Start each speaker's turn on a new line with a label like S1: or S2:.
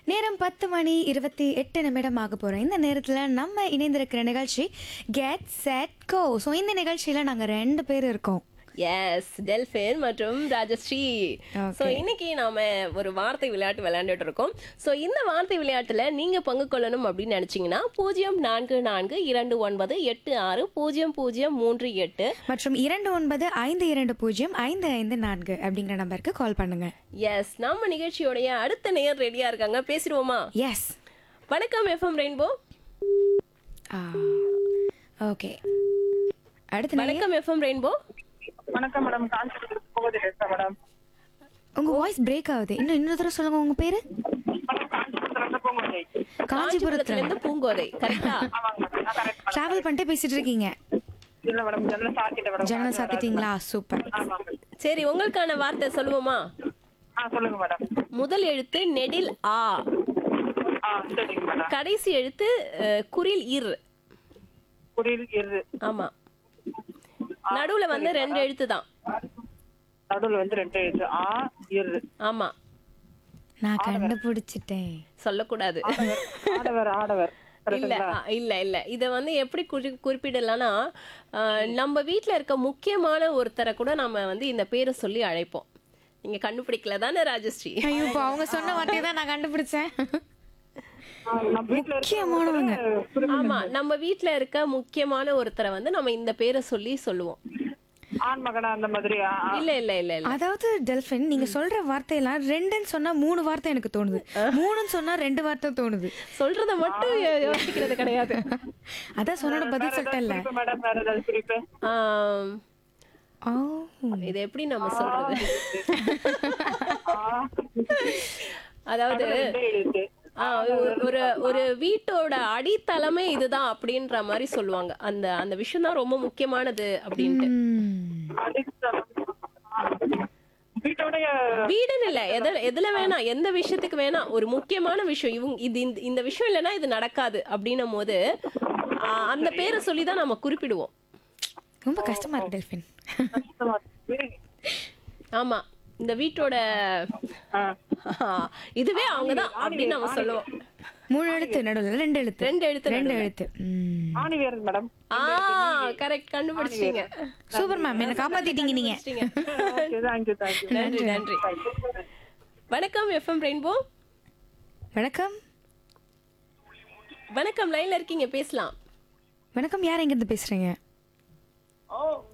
S1: நேரம் பத்து மணி இருபத்தி எட்டு நிமிடம் ஆக போகிறோம் இந்த நேரத்தில் நம்ம இணைந்திருக்கிற நிகழ்ச்சி கெட் செட் கோ ஸோ இந்த நிகழ்ச்சியில் நாங்கள் ரெண்டு பேர் இருக்கோம்
S2: எஸ் டெல்ஃபின் மற்றும் ராஜஸ்ரீ
S1: Okay.
S2: ஸோ இன்னைக்கு நாம ஒரு வார்த்தை விளையாட்டு விளையாண்டுட்டு இருக்கோம் ஸோ இந்த வார்த்தை விளையாட்டுல நீங்க பங்கு கொள்ளணும் அப்படின்னு நினைச்சீங்கன்னா பூஜ்ஜியம் நான்கு நான்கு இரண்டு ஒன்பது எட்டு ஆறு பூஜ்ஜியம் பூஜ்ஜியம் மூன்று எட்டு
S1: மற்றும் இரண்டு ஒன்பது ஐந்து இரண்டு பூஜ்ஜியம் ஐந்து ஐந்து நான்கு அப்படிங்கிற நம்பருக்கு கால் பண்ணுங்க
S2: எஸ் நம்ம நிகழ்ச்சியோடைய அடுத்த நேர் ரெடியா இருக்காங்க பேசிடுவோமா
S1: எஸ்
S2: வணக்கம் எஃப்எம் ரெயின்போ
S1: ஓகே அடுத்த நேயர்
S2: வணக்கம் எஃப்எம் ரெயின்போ
S3: வணக்கம் மேடம் காஞ்சிபுரம் போகுது பேசுறேன் மேடம்
S1: உங்க வாய்ஸ் பிரேக் ஆகுது இன்னும் இன்னொரு தடவை சொல்லுங்க உங்க பேரு
S3: மேடம் காஞ்சிபுரத்துல இருந்து போகுது
S1: காஞ்சிபுரத்துல
S2: இருந்து பூங்கோதை கரெக்டா
S3: ஆமாங்க மேடம் நான் கரெக்ட்
S1: டிராவல் பண்ணிட்டு பேசிட்டு இருக்கீங்க
S3: இல்ல மேடம் ஜன்னல் சாத்திட்டேன் மேடம்
S1: ஜன்னல் சாத்திட்டீங்களா சூப்பர்
S3: ஆமாங்க
S2: சரி உங்களுக்கான வார்த்தை சொல்லுவோமா
S3: ஆ சொல்லுங்க மேடம்
S2: முதல் எழுத்து நெடில் ஆ
S3: ஆ சரிங்க மேடம்
S2: கடைசி எழுத்து அஹ், குறில் இர்
S3: குடியில் இரு
S2: ஆமா நடுவுல வந்து ரெண்டு எழுத்து தான்
S3: நடுவுல வந்து ரெண்டு எழுத்து ஆ இரு
S2: ஆமா
S1: நான் கண்டுபிடிச்சிட்டேன்
S2: சொல்லக்கூடாது
S3: ஆடவர் ஆடவர்
S2: இல்ல அ, இல்ல இல்ல இத வந்து எப்படி குறி குறிப்பிடலாம்னா அஹ், நம்ம வீட்ல இருக்க முக்கியமான ஒருத்தரை கூட நம்ம வந்து இந்த பேரை சொல்லி அழைப்போம் நீங்க கண்டுபிடிக்கல தானே ராஜஸ்ரீ
S1: ஐயோ இப்போ அவங்க சொன்ன வார்த்தையை தான் நான் கண்டுபிடிச்சேன்
S3: நம்ம வீட்டுல
S1: முக்கியமானவங்க
S2: ஆமா நம்ம வீட்ல இருக்க முக்கியமான ஒருத்தரை வந்து நம்ம இந்த பேரை சொல்லி சொல்லுவோம்
S3: ஆண் மகனா அந்த மாதிரி ஆ, ஆ.
S2: இல்ல இல்ல இல்ல இல்ல
S1: அதாவது டெல்பின் நீங்க சொல்ற வார்த்தையெல்லாம் ரெண்டுன்னு சொன்னா மூணு வார்த்தை எனக்கு தோணுது மூணுன்னு சொன்னா ரெண்டு வார்த்தை தோணுது
S2: சொல்றத மட்டும் யோ- யோசிக்கிறது கிடையாது
S1: அதான் சொன்னோட பதில் சொல்லிட்டேன்ல
S3: குறிப்பு மேடம் வேற ஏதாவது குறிப்பு
S2: ஆம்,
S1: ஓ
S2: இது எப்படி நம்ம சொல்றது
S3: ஆ.
S2: அதாவது
S3: ரெண்டு எழுத்து
S2: ஆ, ஒரு- ஒரு ஒரு வீட்டோட அடித்தளமே இதுதான் அப்படின்ற மாதிரி சொல்லுவாங்க அந்த அந்த விஷயம் தான் ரொம்ப முக்கியமானது அப்படின்ட்டு
S1: ம்.
S3: அடித்தளம். வீட்டோடைய
S2: வீடுன்னு இல்ல எது எதுல வேணா எந்த விஷயத்துக்கு வேணா ஒரு முக்கியமான விஷயம் இவங்க இது இந்த- இந்த விஷயம் இல்லைன்னா இது நடக்காது அப்படின்னும் போது ஆ, அந்த பேரை சொல்லி தான் நம்ம குறிப்பிடுவோம்
S1: ரொம்ப கஷ்டமா இருக்கு டெல்பின்
S3: கஷ்டமா இருக்கு.
S2: ஆமா இந்த வீட்டோட
S3: ஆ.
S2: ஆ, இதுவே அவங்கதான் அப்படின்னு நம்ம சொல்லுவோம்
S1: மூணு எழுத்து நடுவில் ரெண்டு எழுத்து
S2: ரெண்டு எழுத்து
S1: ரெண்டு
S2: நடுவுல.
S1: எழுத்து ம்.
S3: ஆணி வேறு மேடம்
S2: ஆ கரெக்ட் கண்டுபிடிச்சிட்டீங்க
S1: சூப்பர் மேம் என்ன காப்பாத்திட்டீங்க நீங்க
S3: தேங்க்யூ தேங்க்யூ தேங்க்யூ
S2: நன்றி நன்றி வணக்கம் எஃப்எம் ரெயின்போ
S1: வணக்கம்
S2: வணக்கம் லைன்ல இருக்கீங்க பேசலாம்
S1: வணக்கம் யார் எங்க இருந்து பேசுறீங்க